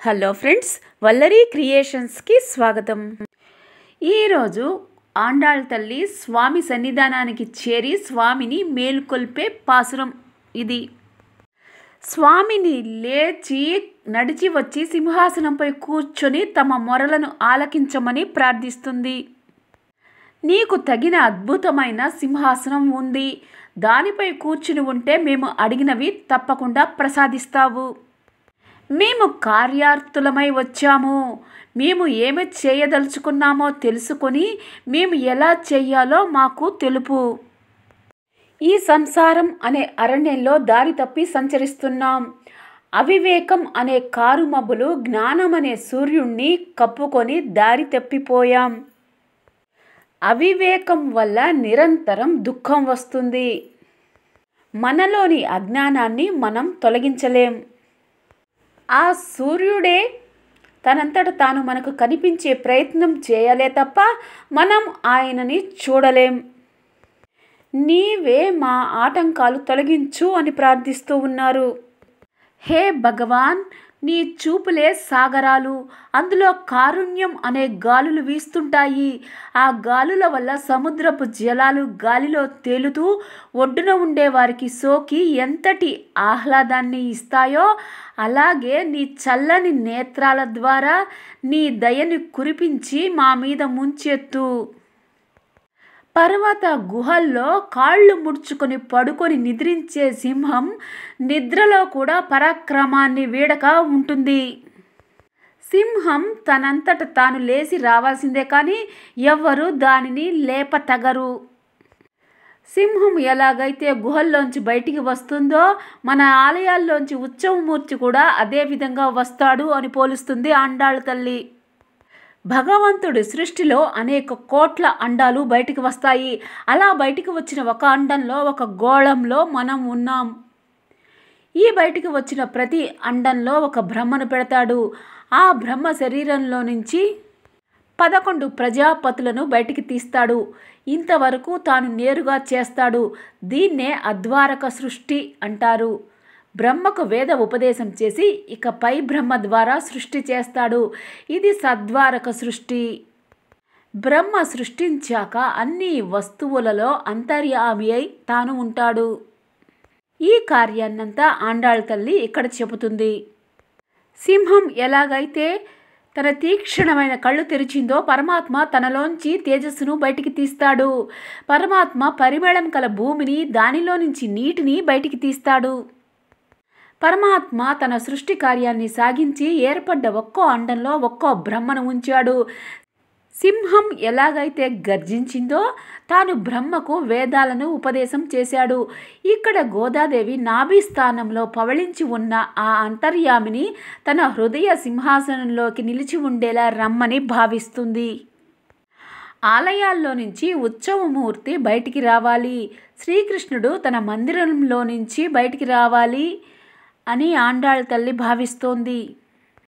hello friends Vallari క్రియేషన్స్కి స్వాగతం ఈరోజు ఆండాళ్ తల్లి స్వామి సన్నిధానానికి చేరి స్వామిని మేల్కొల్పే పాసురం ఇది స్వామిని లేచి నడిచి వచ్చి సింహాసనంపై కూర్చొని తమ మొరలను ఆలకించమని ప్రార్థిస్తుంది నీకు తగిన అద్భుతమైన సింహాసనం ఉంది దానిపై కూర్చుని ఉంటే మేము అడిగినవి తప్పకుండా ప్రసాదిస్తావు మేము కార్యార్థులమై వచ్చాము మేము ఏమి చేయదలుచుకున్నామో తెలుసుకొని మేము ఎలా చెయ్యాలో మాకు తెలుపు ఈ సంసారం అనే అరణ్యంలో దారి తప్పి సంచరిస్తున్నాం అవివేకం అనే కారు మబ్బులు జ్ఞానం అనే సూర్యుణ్ణి కప్పుకొని దారి తప్పిపోయాం అవివేకం వల్ల నిరంతరం దుఃఖం వస్తుంది మనలోని అజ్ఞానాన్ని మనం తొలగించలేం ఆ సూర్యుడే తనంతట తాను మనకు కనిపించే ప్రయత్నం చేయలే తప్ప మనం ఆయనని చూడలేం నీవే మా ఆటంకాలు తొలగించు అని ప్రార్థిస్తూ ఉన్నారు హే భగవాన్ నీ చూపులే సాగరాలు అందులో కారుణ్యం అనే గాలులు వీస్తుంటాయి ఆ గాలుల వల్ల సముద్రపు జలాలు గాలిలో తేలుతూ ఒడ్డున ఉండే వారికి సోకి ఎంతటి ఆహ్లాదాన్ని ఇస్తాయో అలాగే నీ చల్లని నేత్రాల ద్వారా నీ దయని కురిపించి మా మీద ముంచెత్తు పర్వత గుహల్లో కాళ్ళు ముడుచుకొని పడుకొని నిద్రించే సింహం నిద్రలో కూడా పరాక్రమాన్ని వీడక ఉంటుంది సింహం తనంతట తాను లేచి రావాల్సిందే కానీ ఎవ్వరూ దానిని లేపతగరు సింహం ఎలాగైతే గుహల్లోంచి బయటికి వస్తుందో మన ఆలయాల్లోంచి ఉత్సవమూర్తి కూడా అదే విధంగా వస్తాడు అని పోలుస్తుంది ఆండాళ్ళ తల్లి భగవంతుడి సృష్టిలో అనేక కోట్ల అండాలు బయటికి వస్తాయి అలా బయటికి వచ్చిన ఒక అండంలో ఒక గోళంలో మనం ఉన్నాం ఈ బయటికి వచ్చిన ప్రతి అండంలో ఒక బ్రహ్మను పెడతాడు ఆ బ్రహ్మ శరీరంలో నుంచి పదకొండు ప్రజాపతులను బయటికి తీస్తాడు ఇంతవరకు తాను నేరుగా చేస్తాడు దీన్నే అద్వారక సృష్టి అంటారు బ్రహ్మకు వేద ఉపదేశం చేసి ఇక పై బ్రహ్మ ద్వారా సృష్టి చేస్తాడు ఇది సద్వారక సృష్టి బ్రహ్మ సృష్టించాక అన్ని వస్తువులలో అంతర్యామి అయి తాను ఉంటాడు ఈ కార్యాన్నంతా ఆండాళ్ తల్లి ఇక్కడ చెబుతుంది సింహం ఎలాగైతే తన తీక్షణమైన కళ్ళు తెరిచిందో పరమాత్మ తనలోంచి తేజస్సును బయటికి తీస్తాడు పరమాత్మ పరిమళం కల భూమిని దానిలో నుంచి నీటిని బయటికి తీస్తాడు పరమాత్మ తన సృష్టి కార్యాన్ని సాగించి ఏర్పడ్డ ఒక్కో అండంలో ఒక్కో బ్రహ్మను ఉంచాడు సింహం ఎలాగైతే గర్జించిందో తాను బ్రహ్మకు వేదాలను ఉపదేశం చేశాడు ఇక్కడ గోదాదేవి నాభి స్థానంలో పవళించి ఉన్న ఆ అంతర్యామిని తన హృదయ సింహాసనంలోకి నిలిచి ఉండేలా రమ్మని భావిస్తుంది ఆలయాల్లో నుంచి ఉత్సవమూర్తి బయటికి రావాలి శ్రీకృష్ణుడు తన మందిరంలో నుంచి బయటికి రావాలి అని ఆండాళ్ తల్లి భావిస్తోంది